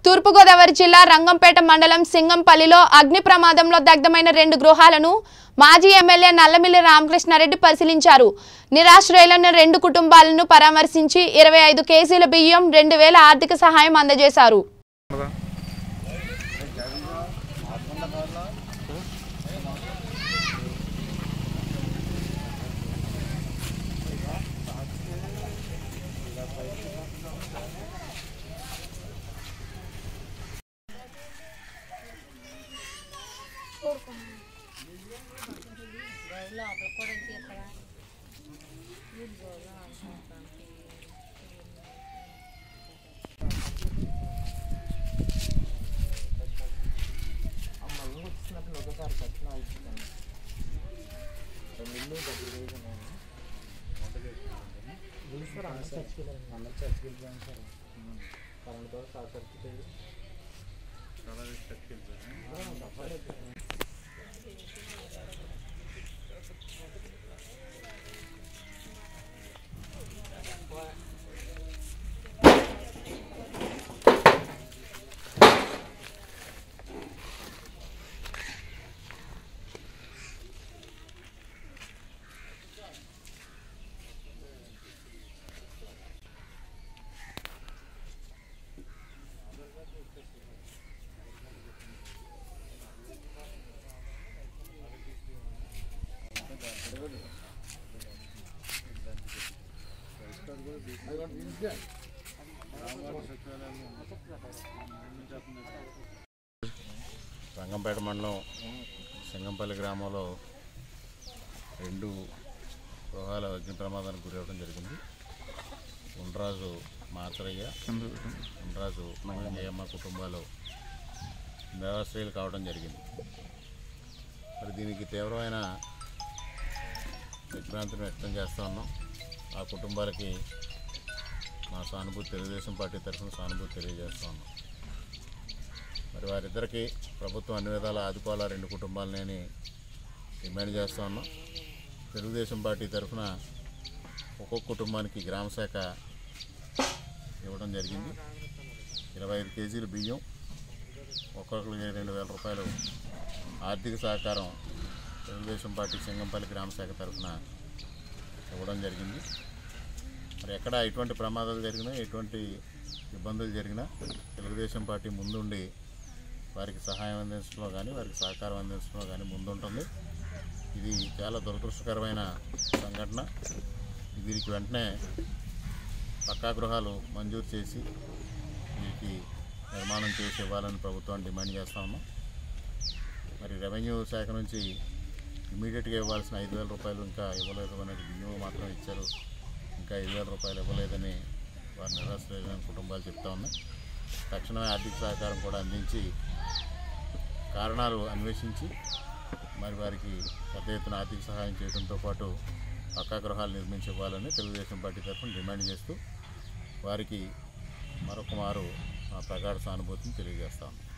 తూర్పుగోదావరి జిల్లా రంగంపేట మండలం సింగంపల్లిలో అగ్ని ప్రమాదంలో దగ్ధమైన రెండు గృహాలను మాజీ ఎమ్మెల్యే నల్లమిల్లి రామకృష్ణారెడ్డి పరిశీలించారు నిరాశ్రయులైన రెండు కుటుంబాలను పరామర్శించి ఇరవై ఐదు కేజీల బియ్యం రెండు వేల ఆర్థిక సహాయం అందజేశారు రంగంపేట మండలం సింగంపల్లి గ్రామంలో రెండు గృహాల అగ్ని ప్రమాదానికి గురి అవ్వడం జరిగింది ఉండరాజు మాచరయ్య ఉండరాజు మంగయ్యమ్మ కుటుంబాలు నిరాశ్రయులు కావడం జరిగింది మరి దీనికి తీవ్రమైన విభ్రాంతిని వ్యక్తం చేస్తూ ఉన్నాం ఆ కుటుంబాలకి మా సానుభూతి తెలుగుదేశం పార్టీ తరఫున సానుభూతి తెలియజేస్తూ ఉన్నాం మరి వారిద్దరికి ప్రభుత్వం అన్ని విధాలా ఆదుకోవాలా రెండు కుటుంబాలని డిమాండ్ చేస్తూ ఉన్నాం తెలుగుదేశం పార్టీ తరఫున ఒక్కొక్క కుటుంబానికి గ్రామ శాఖ ఇవ్వడం జరిగింది ఇరవై ఐదు కేజీలు బియ్యం ఒక్కొక్కరికి రెండు వేల రూపాయలు ఆర్థిక సహకారం తెలుగుదేశం పార్టీ సింగంపల్లి గ్రామ శాఖ తరఫున ఇవ్వడం జరిగింది మరి ఎక్కడ ఎటువంటి ప్రమాదాలు జరిగినా ఎటువంటి ఇబ్బందులు జరిగినా తెలుగుదేశం పార్టీ ముందుండి వారికి సహాయం అందించడంలో కానీ వారికి సహకారం అందించడంలో కానీ ముందుంటుంది ఇది చాలా దురదృష్టకరమైన సంఘటన వీరికి వెంటనే పక్కా గృహాలు మంజూరు చేసి వీరికి నిర్మాణం చేసి ఇవ్వాలని ప్రభుత్వాన్ని డిమాండ్ చేస్తా ఉన్నాం మరి రెవెన్యూ శాఖ నుంచి ఇమీడియట్గా ఇవ్వాల్సిన ఐదు వేల రూపాయలు ఇంకా ఇవ్వలేదు అనేది బియ్యం మాత్రం ఇచ్చారు ఇంకా ఐదు వేల రూపాయలు ఇవ్వలేదని వారి నిరాశ్రయమైన కుటుంబాలు చెప్తా ఉన్నాయి తక్షణమే ఆర్థిక సహకారం కూడా అందించి కారణాలు అన్వేషించి మరి వారికి పెద్ద ఎత్తున ఆర్థిక సహాయం చేయడంతో పాటు పక్కా గృహాలు నిర్మించి ఇవ్వాలని తెలుగుదేశం పార్టీ తరఫున డిమాండ్ చేస్తూ వారికి మరొక మారు మా ప్రగాఢ సానుభూతిని తెలియజేస్తాను